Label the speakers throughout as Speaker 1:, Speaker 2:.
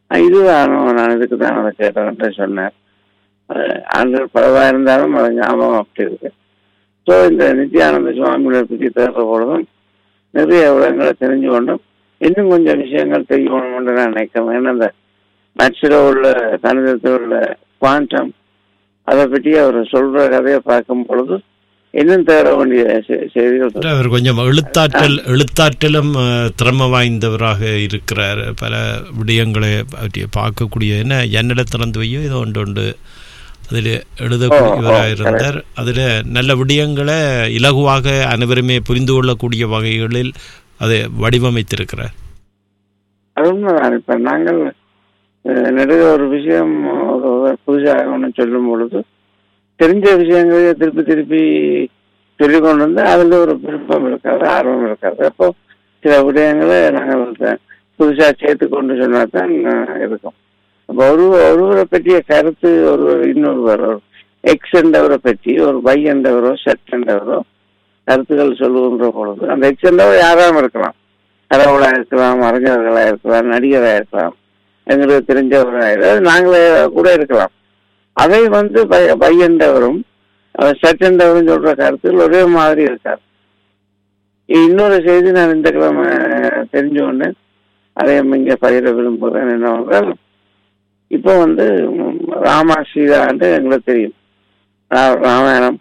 Speaker 1: அஹ் இதுதான் நான் இதுக்கு தான் அதை கேட்டேன் சொன்னேன் அஹ் ஆண்டுகள் பலவா இருந்தாலும் அது ஞாபகம் அப்படி இருக்கு ஸோ இந்த நித்யானந்த சுவாமிகளை பற்றி தேடுற பொழுதும் நிறைய விவரங்களை தெரிஞ்சு கொண்டும் இன்னும் கொஞ்சம் விஷயங்கள் தெரியணும்னு நான் நினைக்கிறேன் ஏன்னா இந்த மேட்சில் உள்ள கணிதத்தில் உள்ள குவாண்டம் அதை பற்றி அவர் சொல்ற கதையை பார்க்கும் பொழுது இன்னும் தேட வேண்டிய செ- செய்திகள் இருக்கு.
Speaker 2: அவர் கொஞ்சம் எழுத்தாற்றல் எழுத்தாற்றலும் அஹ், திறமை வாய்ந்தவராக இருக்கிறார் பல விடயங்களை பற்றி பார்க்கக்கூடிய என்ன என்னிட திறந்து வையோ ஏதோ ஒன்று உண்டு அதில் எழுதக்கூடியவராக
Speaker 1: ஓ,
Speaker 2: இருந்தார் அதில் நல்ல விடயங்களை இலகுவாக அனைவருமே புரிந்து கொள்ளக்கூடிய வகைகளில் அதை வடிவமைத்திருக்கிறார்
Speaker 1: அது உண்மைதான் இப்ப நாங்கள் அஹ், நெடுக ஒரு விஷயம் ஒரு புதுசாக ஒன்று சொல்லும் பொழுது தெரிஞ்ச விஷயங்களையே திருப்பி திருப்பி சொல்லிக் கொண்டு வந்து அதுல ஒரு விருப்பம் இருக்காது ஆர்வம் இருக்காது அப்போ சில விடயங்களை நாங்கள் த- புதுசா சேர்த்து கொண்டு சொன்னா தான் அஹ், இருக்கும் அப்போ ஒரு ஒருவரை பற்றிய கருத்து ஒருவர் இன்னொருவர் ஒரு எக்ஸ் என்றவரை பற்றி ஒரு பை என்றவரோ செட் என்றவரோ கருத்துக்கள் சொல்லுகின்ற பொழுது அந்த எக்ஸ் என்றவர் யாராவும் இருக்கலாம் கடவுளாக இருக்கலாம் அறிஞர்களாக இருக்கலாம் நடிகராக இருக்கலாம் எங்களுக்கு தெரிஞ்சவராக இருக்கலாம் நாங்களே கூட இருக்கலாம் அதை வந்து பை- பையன்றவரும் சட்டென்றவரும் சொல்ற கருத்துகள் ஒரே மாதிரி இருக்காது இன்னொரு செய்தி நான் இந்த கிழமை தெரிஞ்சு கொண்டேன் அதை இங்கே பகிர விரும்புகிறேன் என்னவென்றால் இப்போ வந்து ம், ராமா சீதாண்டு எங்களுக்கு தெரியும் ரா- ராமாயணம்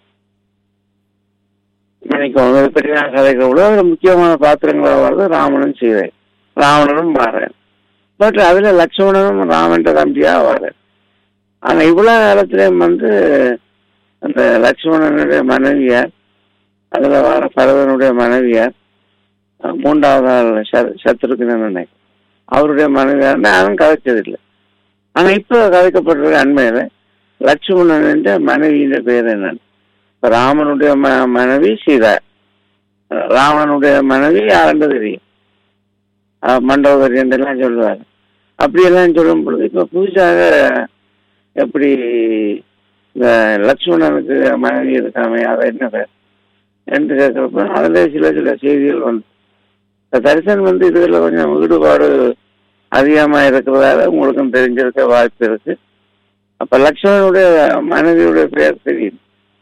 Speaker 1: இன்னைக்கு அதை பற்றி நான் கதைக்க கூட அதில் முக்கியமான பாத்திரங்களாக வருது ராமனும் சீதை ராவணனும் வாரேன் பட் அதுல லட்சுமணனும் ராமன்ற தம்பியா வாரேன் ஆனா இவ்வளவு காலத்திலேயும் வந்து அந்த லட்சுமணனுடைய மனைவியார் அதுல வர பரதனுடைய மனைவியார் அஹ், மூன்றாவது ஆள் ச- சத்ருக்குன்னு நினைக்கிறேன் அவருடைய மனைவியார் யாரும் கதைச்சதில்லை ஆனா இப்போ கதைக்கப்பட்டிருக்க அண்மையில லட்சுமணன் என்ற மனைவியின் பேர் என்னன்னு இப்ப ராமனுடைய ம மனைவி சீதா ராவணனுடைய மனைவி யாருன்னு தெரியும் அஹ் மண்டோதரி என்றெல்லாம் சொல்லுவாங்க அப்படியெல்லாம் சொல்லும் பொழுது இப்ப புதுசாக எப்படி இந்த லட்சுமணனுக்கு மனைவி இருக்காமே அதை என்ன பேர் என்று கேட்கிறப்ப அதுல சில சில செய்திகள் வந்து இந்த தரிசன் வந்து இதுல கொஞ்சம் ஈடுபாடு அதிகமா இருக்கிறதால உங்களுக்கும் தெரிஞ்சிருக்க வாய்ப்பு இருக்கு அப்ப லட்சுமணனுடைய மனைவியுடைய பெயர் தெரியும்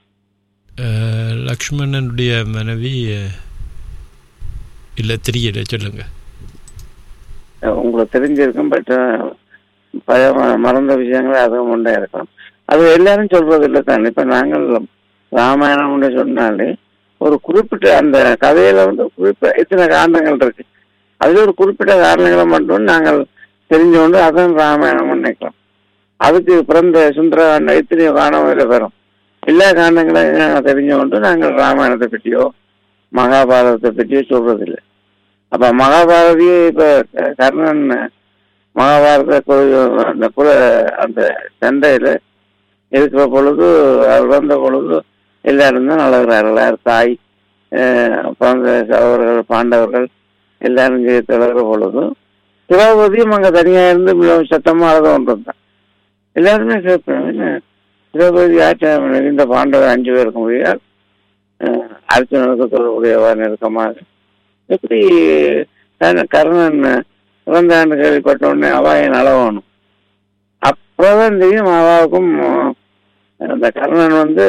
Speaker 2: அஹ், லக்ஷ்மணனுடைய மனைவி அஹ், இல்லை தெரியல சொல்லுங்க
Speaker 1: உங்களுக்கு தெரிஞ்சிருக்கும் பட் பய மறந்த விஷயங்கள் அதுவும் உண்டா இருக்கலாம் அது எல்லாரும் சொல்றது இல்லை தான் இப்ப நாங்கள் ராமாயணம்னு சொன்னாலே ஒரு குறிப்பிட்ட அந்த கதையில வந்து குறிப்பிட்ட இத்தனை காரணங்கள் இருக்கு அதுல ஒரு குறிப்பிட்ட காரணங்களை மட்டும் நாங்கள் தெரிஞ்சு அதான் ராமாயணம் நினைக்கலாம் அதுக்கு பிறந்த சுந்தர எத்தனையோ காரணம் பெறும் எல்லா காரணங்களையும் நாங்கள் தெரிஞ்சு கொண்டு நாங்கள் ராமாயணத்தை பற்றியோ மகாபாரதத்தை பற்றியோ சொல்றதில்லை அப்ப மகாபாரதியே இப்ப க- கர்ணன் மகாபாரத கு- அந்த குல அந்த சண்டையில இருக்கிற பொழுது அவர் வந்த பொழுது எல்லாரும் தான் அழகிறார்கள் யார் தாய் அஹ், பிறந்த சகோதரர்கள் பாண்டவர்கள் எல்லாரும் சேர்த்து அழகிற பொழுது திரௌபதியும் அங்க தனியா இருந்து மிகவும் சத்தமா அழக கொண்டிருந்தான் எல்லாருமே கேட்பேன் என்ன திரௌபதி ஆட்சி இந்த பாண்டவர் அஞ்சு பேருக்கு முடியாது அர்ஜுனனுக்கு தொடர்புடையவா நெருக்கமாக எப்படி கர்ண- கர்ணன் இறந்தான்னு கேள்விப்பட்ட உடனே அவ என் அளவணும் அப்பதான் தெரியும் அவாவுக்கும் அந்த கர்ணன் வந்து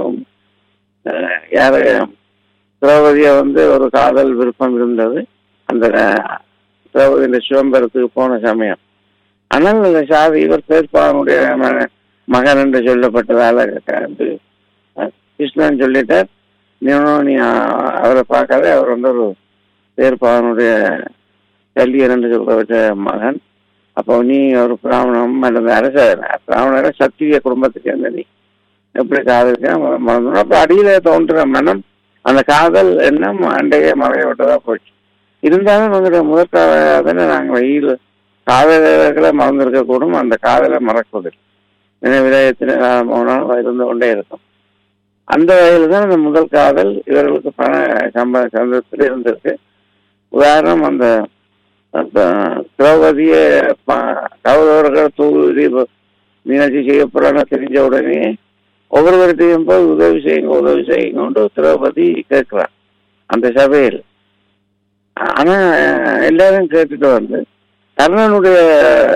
Speaker 1: அஹ், யாரு திரௌபதிய வந்து ஒரு காதல் விருப்பம் இருந்தது அந்த அஹ், திரௌபதியின் சிவம்பரத்துக்கு போன சமயம் ஆனால் இந்த சாதி இவர் சேர்ப்பானுடைய ம- மகன் என்று சொல்லப்பட்டதால க- இது, அஹ், கிருஷ்ணன் சொல்லிட்டார் நீ ஒண்ணும் நீ அ- அவரை பார்க்காத அவர் வந்து ஒரு சேர்ப்பானுடைய கல்வியர் என்று சொல்றவற்ற மகன் அப்போ நீ ஒரு பிராமணம் அல்லது அரச பிராமணர சத்திரிய குடும்பத்துக்கு சேர்ந்த நீ எப்படி காதலுக்கு மறந்துடும் அப்போ அடியில தோன்ற மனம் அந்த காதல் எண்ணம் அண்டையே மறைய விட்டதா போச்சு இருந்தாலும் நம்மளுடைய முதற்காதல நாங்கள் வெயில் காதலர்களை மறந்திருக்க கூடும் அந்த காதலை மறக்குவதில்லை நினைவிலே எத்தனை காலம் போனாலும் இருந்து கொண்டே இருக்கும் அந்த வகையில் தான் அந்த முதல் காதல் இவர்களுக்கு பண சம்ப சந்தத்தில் இருந்திருக்கு உதாரணம் அந்த அந்த திரௌபதியை ப- கௌரவர்கள் தூதி மீனாட்சி செய்ய போறாங்க தெரிஞ்ச உடனே ஒவ்வொருவர்கிட்டையும் போய் உதவி செய்யுங்க உதவி செய்யுங்க திரௌபதி கேட்கிறான் அந்த சபையில் ஆனா எல்லாரும் கேட்டுட்டு வந்து கர்ணனுடைய